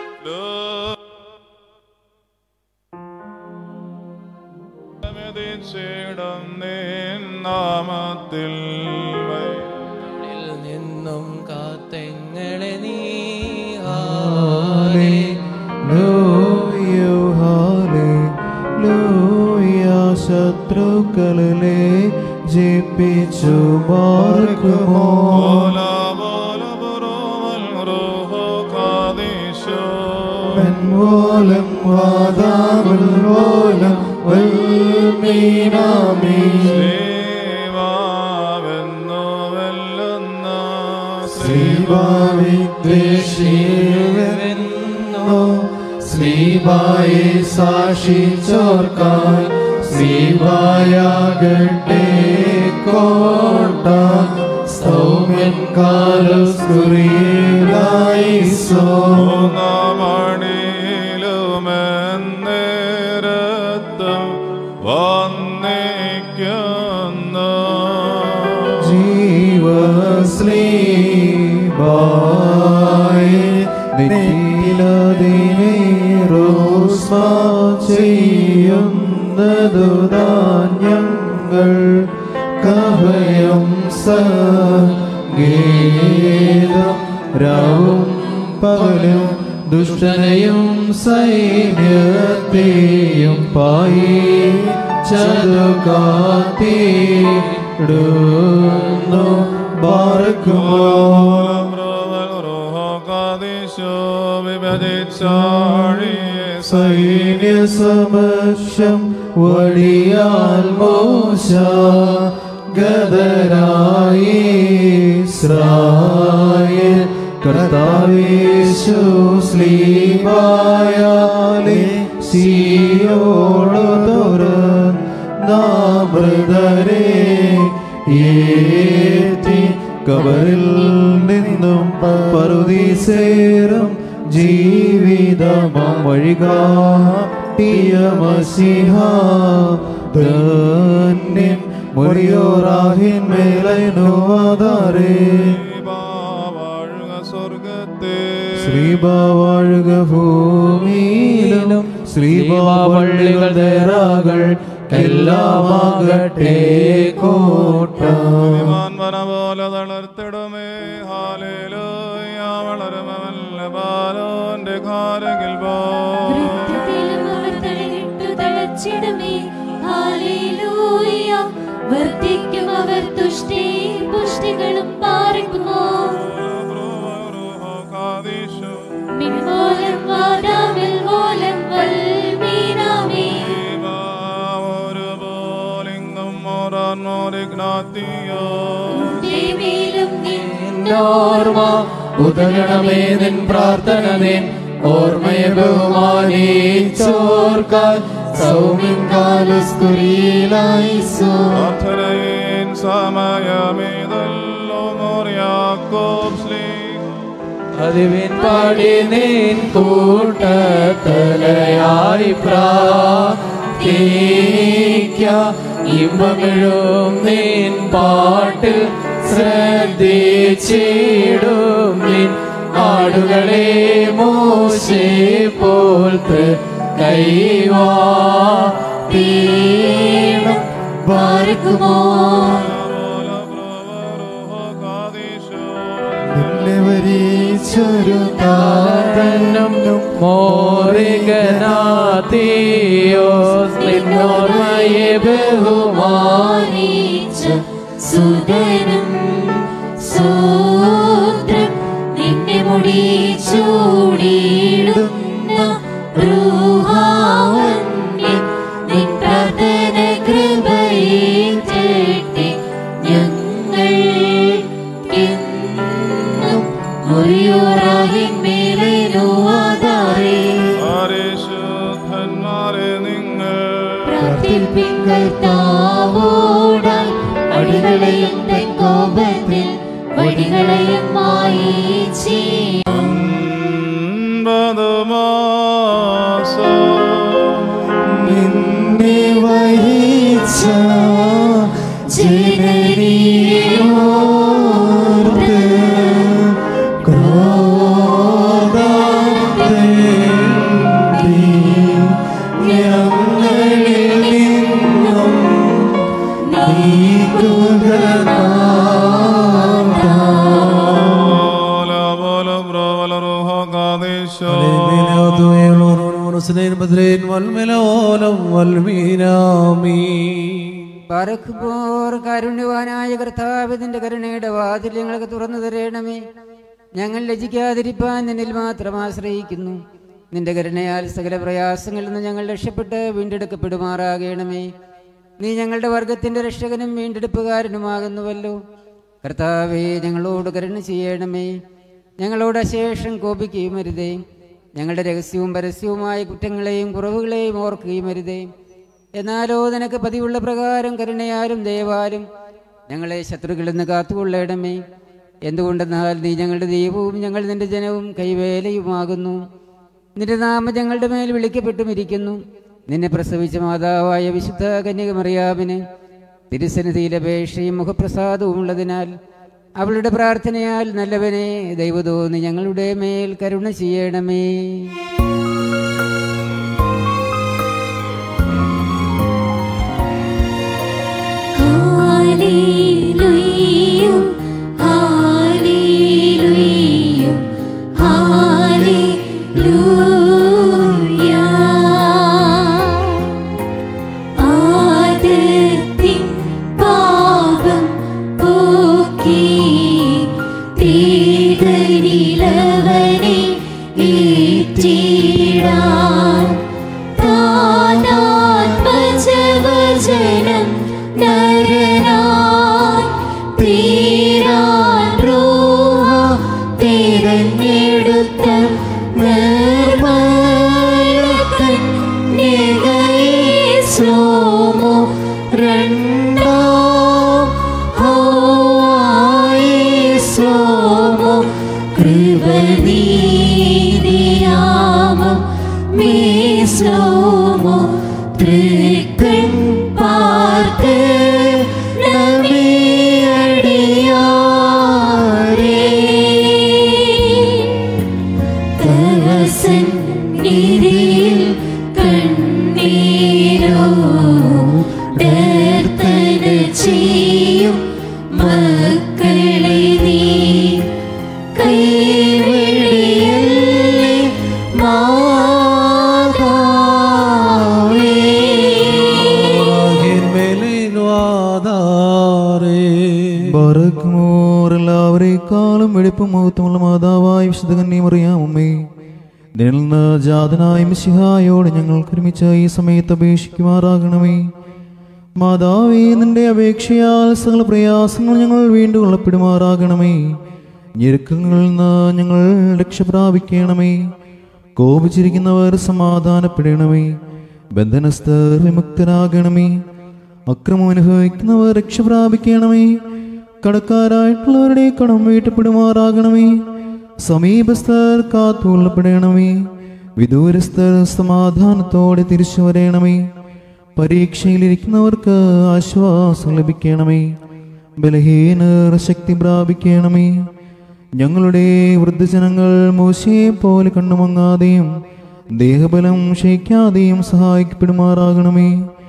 ിടം നാമത്തിൽ വൈ ിൽ നിന്നും കാത്തെങ്ങളെ നീ ഹല്ലേലൂയ ഹല്ലേലൂയ ശത്രുക്കളിലെ ജയിപ്പിച്ചു മാർക്കുമോ ബോല ബോല ബുറോവൽ റൂഹോ ഖാദിശോ. മെൻവോലം വാദാമുൽ വോലം വൽമീനാമീ ശ്രീവാവെന്നു വെല്ലുന്ന ശ്രീഭാവിദ്വേഷിയെന്നോ ശ്രീഭായെ സാക്ഷിച്ചോർക്കാൻ ശ്രീഭായാകട്ടെ കോട്ട സൗമ്യൻ കാലസ്കുറിയായിസോ മൂന്നാമണിയിലുമെന്നേരത്തും വന്നിക്കുന്നു ജീവശ്രീഭായെ നെറ്റിലതിനെ റോസ്മ ചെയ്യുന്നതു ധാന്യങ്ങൾ കഭയം സംഗീതം രാവും പകലും ദുഷ്ടനെയും സൈന്യത്തെയും പായി ചതുകാത്തിടുന്നു ബാർക്കുമോ സൈന്യ സമക്ഷം വടിയാൽ മോശ ഗദരായി ഇസ്രായേൽ കർത്താവേശു ശ്ലീപായാലേ സിയോളു തുറന്നാമൃതരെ ഏറ്റി കബറിൽ നിന്നും പറുദീസേറും ജീവിതമാം വഴികാട്ടിയ മസിഹ ധന്യം മുറിയോറാഹിൻ മേലൈനുവാദാരേ സ്വർഗത്തെ ശ്രീബാവാഴുക ഭൂമിയിലും ശ്രീബാവള്ളികൾ ദേറാകൾ എല്ലാമാകട്ടെ കോട്ട വിമാൻ വന പോലെ തളർത്തിടുമേ ഹാലേലൂയ വളരുമല്ല ബാലോന്റെ കാരകിൽ പോ വൃദ്ധത്തിലും അവർ തളിരിട്ടു തഴച്ചിടുമേ. ഹല്ലേലൂയ. വർദ്ധിക്കും അവർ തുഷ്ടി പുഷ്ടികളും പാർക്കുമോ മിൻമോലം വാദാമിൽ മോലം വൽമീനാമേ ദേവിയിലും നിന്നോ ഓർമ്മ ഉദരണമേ നിൻ പ്രാർത്ഥന നിൻ ഓർമ്മയെ ബഹുമാനിച്ചോർക്കാൻ സൗമ്യൻ കാലസ്കുരിയിലായിസോ സമയമേതല്ലോ മോറിയാക്കോബ് സ്ലീഗ് അതിവിൻ പാടി നീൻ കൂട്ടത്തലയായി പ്രാർത്ഥിക്ക ഇമ്പമിഴും നീൻ പാട്ടിൽ ശ്രദ്ധിച്ചിടും നിൻ ആടുകളെ മോശെ പോൽത്ത് കൈവാ തീ പാർക്കുമോ നിന്നെ വരിച്ചൊരു താതനും മോറികനാത്തിയോസ് നിന്നോർമ്മയെ ബഹുമാനി മാനിച്ച സുതനും സൂത്രം നിന്നെ മുടി ചൂടിയിടുന്ന റൂഹാവന്യൻ നിൻ പ്രാർത്ഥന കൃപയേറ്റട്ടെ ഞങ്ങൾക്കെന്നും മുറിയോറാവിൻ മേലേനോ ആധാരേ പരിശുദ്ധന്മാരെ നിങ്ങൾ പ്രാർത്ഥിപ്പിക്കർത്താവോടായി അടികളെയും തൻ കോപത്തിൽ വടികളെയും മായിച്ചേ ഒൻപത് മാസം നിന്നെ വഹിച്ച ജനനിയോർത്ത് ക്രോധാത്തേണ്ടി ഞങ്ങളിൽ നിന്നും നീക്കുക നാഥാ. ബോല ബോല റോഹ കാദേശോ പറക്കുപോർ കാരുണ്യവാനായ കർത്താവ് നിന്റെ കരുണയുടെ വാതിൽ ഞങ്ങൾക്ക് തുറന്നു തരണമേ ഞങ്ങൾ ലജിക്കാതിരിപ്പാൻ നിന്നിൽ മാത്രം ആശ്രയിക്കുന്നു നിന്റെ കരുണയാൽ സകല പ്രയാസങ്ങളിൽ നിന്ന് ഞങ്ങൾ രക്ഷപ്പെട്ട് വീണ്ടെടുക്കപ്പെടുമാറാകണമേ നീ ഞങ്ങളുടെ വർഗത്തിന്റെ രക്ഷകനും വീണ്ടെടുപ്പുകാരനുമാകുന്നുവല്ലോ കർത്താവേ ഞങ്ങളോട് കരുണ ചെയ്യണമേ ഞങ്ങളോട് അശേഷം കോപിക്കുകയും അരുതേ ഞങ്ങളുടെ രഹസ്യവും പരസ്യവുമായ കുറ്റങ്ങളെയും കുറവുകളെയും ഓർക്കുകയും അരുതേ എന്നാലോ നിനക്ക് പതിവുള്ള പ്രകാരം കരുണയാലും ദയവാലും ഞങ്ങളെ ശത്രുക്കളിൽ നിന്ന് കാത്തുകൊള്ളണമേ എന്തുകൊണ്ടെന്നാൽ നീ ഞങ്ങളുടെ ദൈവവും ഞങ്ങൾ നിന്റെ ജനവും കൈവേലയുമാകുന്നു നിന്റെ നാമം ഞങ്ങളുടെ മേൽ വിളിക്കപ്പെട്ടും ഇരിക്കുന്നു നിന്നെ പ്രസവിച്ച മാതാവായ വിശുദ്ധ കന്യകമറിയാമിന് തിരുസന്നിധിയിലപേക്ഷയും മുഖപ്രസാദവും ഉള്ളതിനാൽ അവളുടെ പ്രാർത്ഥനയാൽ നല്ലവനെ ദൈവതോന്നി ഞങ്ങളുടെ മേൽ കരുണ ചെയ്യണമേ ഹല്ലേലൂയ ഹല്ലേലൂയ ഹല്ലേലൂയ ആദത്തിൻ പാപം പോക്കി തീതനിലവനെ ഏറ്റിടാൻ താനാത്മജവചനം നരനായി തീരാൻ റൂഹ തിരഞ്ഞെടുത്ത നിർമ്മലക്കൻ നികയേശോമോ രണ്ടാം ഹോവായേശോമോ കൃപനീതിയാമം മീശ്ലോമോ തൃക്കൺ പാർക്ക് ദിവസന്നിധിയിൽ കണ്ണീരോ ദർത്തന ചെയ്യും മക്കളെ നീ കൈവിളിയല്ലേ മാതാവേ ബറക്മോർ എല്ലാവരെക്കാളും വെളുപ്പും മഹത്വമുള്ള മാതാവായ വിശുദ്ധ കന്യമറിയാമമ്മേ നിന്നിൽ നിന്ന് ജാതനായ മിശിഹായോട് ഞങ്ങൾ ഒരുമിച്ച് ഈ സമയത്ത് അപേക്ഷിക്കുമാറാകണമേ മാതാവേ നിന്റെ അപേക്ഷയാൽ സകല പ്രയാസങ്ങൾ ഞങ്ങൾ വീണ്ടും കൊള്ളപ്പെടുമാറാകണമേ ഞെരുക്കങ്ങളിൽ നിന്ന് ഞങ്ങൾ രക്ഷ പ്രാപിക്കണമേ കോപിച്ചിരിക്കുന്നവർ സമാധാനപ്പെടണമേ ബന്ധനസ്ഥർ വിമുക്തരാകണമേ അക്രമം അനുഭവിക്കുന്നവർ രക്ഷ പ്രാപിക്കണമേ കടക്കാരായിട്ടുള്ളവരുടെ കടം വീട്ടപ്പെടുമാറാകണമേ സമീപസ്ഥർ കാത്തുകൊള്ളപ്പെടണമേ വിദൂരസ്ഥർ സമാധാനത്തോടെ തിരിച്ചു വരയണമേ പരീക്ഷയിലിരിക്കുന്നവർക്ക് ആശ്വാസം ലഭിക്കണമേ ബലഹീനർ ശക്തി പ്രാപിക്കണമേ ഞങ്ങളുടെ വൃദ്ധജനങ്ങൾ മോശയെ പോലെ കണ്ണുമങ്ങാതെയും ദേഹബലം ക്ഷയിക്കാതെയും സഹായിക്കപ്പെടുമാറാകണമേ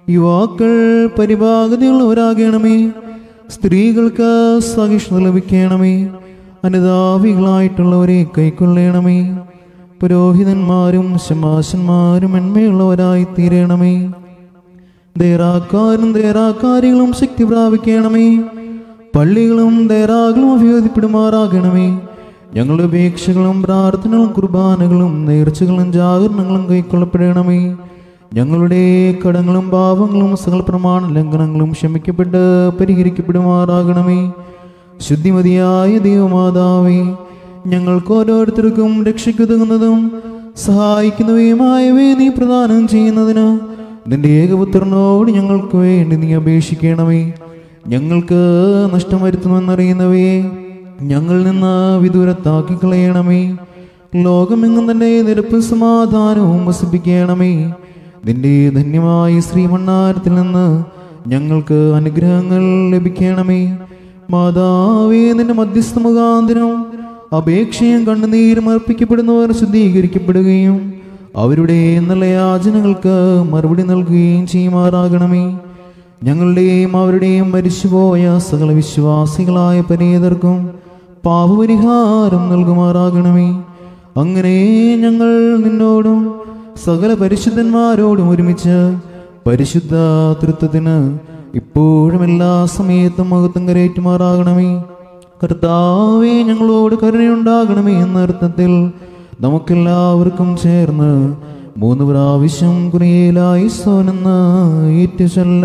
യുവാക്കൾ പരിഭാഗതയുള്ളവരാകണമേ സ്ത്രീകൾക്ക് സഹിഷ്ണുത ലഭിക്കണമേ അനുതാപികളായിട്ടുള്ളവരെ കൈക്കൊള്ളണമേ പുരോഹിതന്മാരും ശമാശന്മാരും എന്മയുള്ളവരായി തീരണമേ ദേറാക്കാരും ദേറാക്കാരികളും ശക്തി പ്രാപിക്കണമേ പള്ളികളും ദേറാകളും അഭിവൃദ്ധിപ്പെടുമാറാകണമേ ഞങ്ങളുടെ അപേക്ഷകളും പ്രാർത്ഥനകളും കുർബാനകളും നേർച്ചകളും ജാഗരണങ്ങളും കൈക്കൊള്ളപ്പെടണമേ ഞങ്ങളുടെ കടങ്ങളും പാപങ്ങളും സകല പ്രമാണ ലംഘനങ്ങളും ക്ഷമിക്കപ്പെട്ട് പരിഹരിക്കപ്പെടുമാറാകണമേ ശുദ്ധിമതിയായ ദൈവമാതാവേ ഞങ്ങൾക്ക് ഓരോരുത്തർക്കും രക്ഷിക്കുതുന്നതും സഹായിക്കുന്നവയുമായവേ നീ പ്രദാനം ചെയ്യുന്നതിന് നിന്റെ ഏകപുത്രനോട് ഞങ്ങൾക്ക് വേണ്ടി നീ അപേക്ഷിക്കണമേ ഞങ്ങൾക്ക് നഷ്ടം വരുത്തുമെന്നറിയുന്നവയെ ഞങ്ങളിൽ നിന്ന് വിദൂരത്താക്കി കളയണമേ ലോകമെങ്ങും തന്നെ നിരപ്പ് സമാധാനവും വസിപ്പിക്കണമേ നിന്റെ ധന്യമായ ശ്രീമണ്ണാരത്തിൽ നിന്ന് ഞങ്ങൾക്ക് അനുഗ്രഹങ്ങൾ ലഭിക്കണമേ മാതാവേ നിന്റെ മധ്യസ്ഥ മുഖാന്തരം അപേക്ഷയും കണ്ണുനീരും അർപ്പിക്കപ്പെടുന്നവർ ശുദ്ധീകരിക്കപ്പെടുകയും അവരുടെ നല്ല യാചനകൾക്ക് മറുപടി നൽകുകയും ചെയ്യുമാറാകണമേ ഞങ്ങളുടെയും അവരുടെയും മരിച്ചുപോയ സകല വിശ്വാസികളായ പരേതർക്കും പാപപരിഹാരം നൽകുമാറാകണമേ അങ്ങനെ ഞങ്ങൾ നിന്നോടും സകല പരിശുദ്ധന്മാരോടും ഒരുമിച്ച് പരിശുദ്ധ തൃത്വത്തിന് ഇപ്പോഴും എല്ലാ സമയത്തും മഹത്വം കരയേറ്റുമാറാകണമേ കർത്താവേ ഞങ്ങളോട് കരുണയുണ്ടാകണമേ എന്ന അർത്ഥത്തിൽ നമുക്കെല്ലാവർക്കും ചേർന്ന് മൂന്ന് പ്രാവശ്യം കുറിയേലായി സോനെന്ന് ഏറ്റുചൊല്ല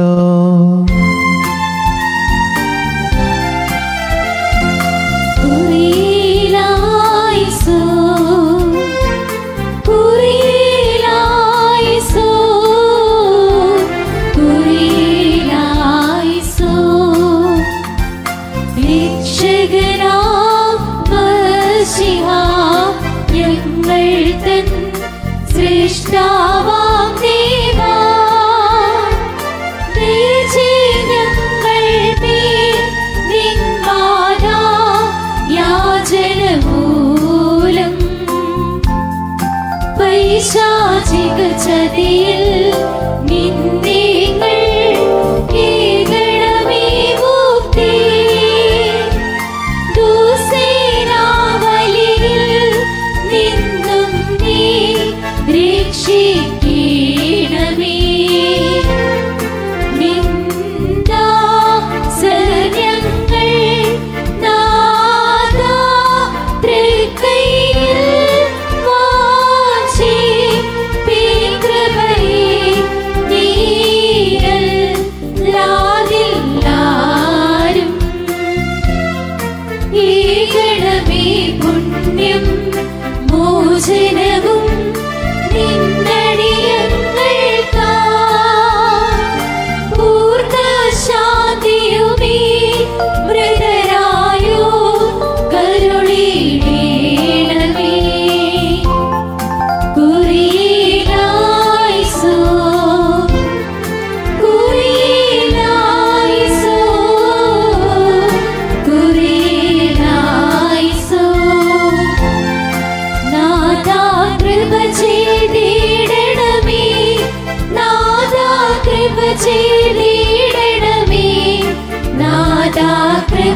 കുറിയിലായിസോ കുറിയിലായിസോ കുറിയിലായിസോ രക്ഷകനാം മശിഹാ ഞങ്ങൾ തൻ സൃഷ്ടാവാം ദേവാ ഞങ്ങൾ നിന്മാരാ യാചനമൂലം പൈശാചിക ചതിയിൽ നിന്നേങ്ങൾ കേകണമേ മുക്തി ദുസേനാവലിയിൽ നിന്നും നീ രക്ഷിക്കണമേ നിന്ദാ സരങ്ങൾ നാദാ തൃക്കൈയിൽ വാഞ്ചിപ്പിക്കൃപയെ നീരൽ ലാതില്ലാരും ഈകണമേ പുണ്യം മോചനവും നിന്നടിയങ്ങൾക്കാ പൂർണ്ണ ശാന്തിയുമേ മൃതരായോ കരുളിടേണമേ കുറിയിലായിസോ കുറിയിലായിസോ കുറിയിലായിസോ നാദാ കൃപ ചെയ്തിടണമേ നാദാ കൃപ ചെയ്തിടണമേ നാദാ കൃപ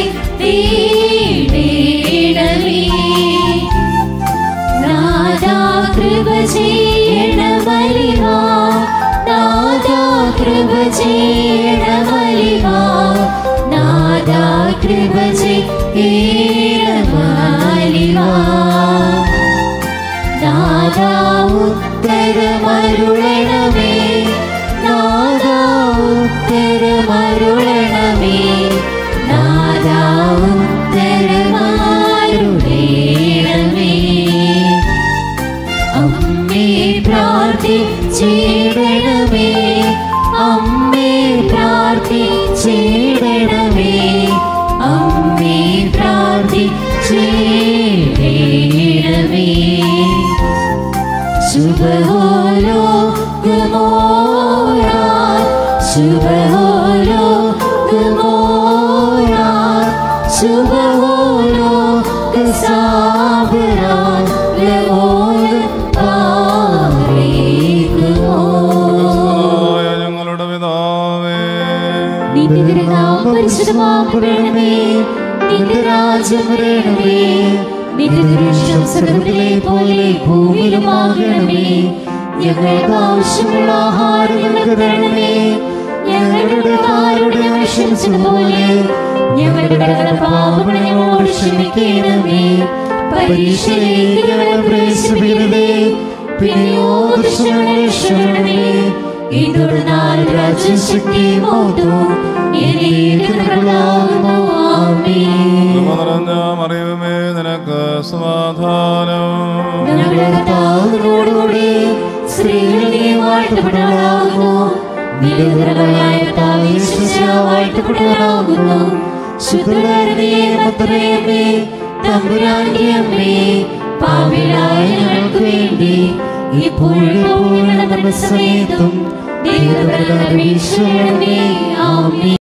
ചെയ്തിടണമേ നാദാ കൃപ ചെയ്യണമലിവാ നാദാ കൃപ ചെയ്യണമലിവാ നാദാ കൃപ ചെയ്യണമലിവാ നാദാ ഉത്തരമരുളണമേ നാദാ ഉത്തരമരുളണമേ നാദാ ഉത്തരമരുളണമേ അമ്മേ പ്രാർത്ഥിച്ചിടണമേ അമ്മേ പ്രാർത്ഥിച്ചിടണമേ അമ്മേ പ്രാർത്ഥിച്ചിടണമേ ശുഭഹോലോ ഗമോരാ ശുഭഹോലോ ഗമോരാ ശുഭഹോലോ ഗസാബരാ ലവോല പാരീകുമോ ആയ ഞങ്ങളുടെ അവകാശമാകണമേ നിന്റെ രാജ്യം വരണമേ നിന്റെ ദൃഷ്ടം സ്വർഗത്തിലെ പോലെ ഭൂമിയിലുമാകണമേ ഞങ്ങൾക്ക് ആവശ്യമുള്ള ആഹാരം ഞങ്ങൾക്ക് തരണമേ ഞങ്ങളുടെ കാരുടെ ക്ഷമിച്ചതുപോലെ ഞങ്ങളുടെ കടന്ന പാപങ്ങൾ ഞങ്ങളോട് ക്ഷമിക്കണമേ പരീക്ഷയിലേക്ക് ഞങ്ങളെ പ്രവേശിപ്പിക്കരുതേ പിന്നെയോ ദുഷ്ടങ്ങളെ ക്ഷമണമേ ഇതുടനാൽ രാജ്യം ശക്തി മോട്ടോ എന്നേക്കുള്ളതാകുന്നു ആമേൻ കൃപ നിറഞ്ഞ മറിയുമേ നിനക്ക് സമാധാനം ഞങ്ങളുടെ കർത്താവിനോടുകൂടി സ്ത്രീകൾ നീ വാഴ്ത്തപ്പെട്ടവളാകുന്നു നിന്റെ ഉദരമായ കർത്താവ് യേശുശിഹാ വാഴ്ത്തപ്പെട്ടവനാകുന്നു ശുദ്ധകാരണിയെ മത്തറയമ്മേ തമ്പുരാന്റെ അമ്മേ പാപികളായ ഞങ്ങൾക്ക് വേണ്ടി ഇപ്പോഴും നമ്മുടെ സമയത്തും ദൈവപ്രകാരം ഈശോയമ്മേ ആമേൻ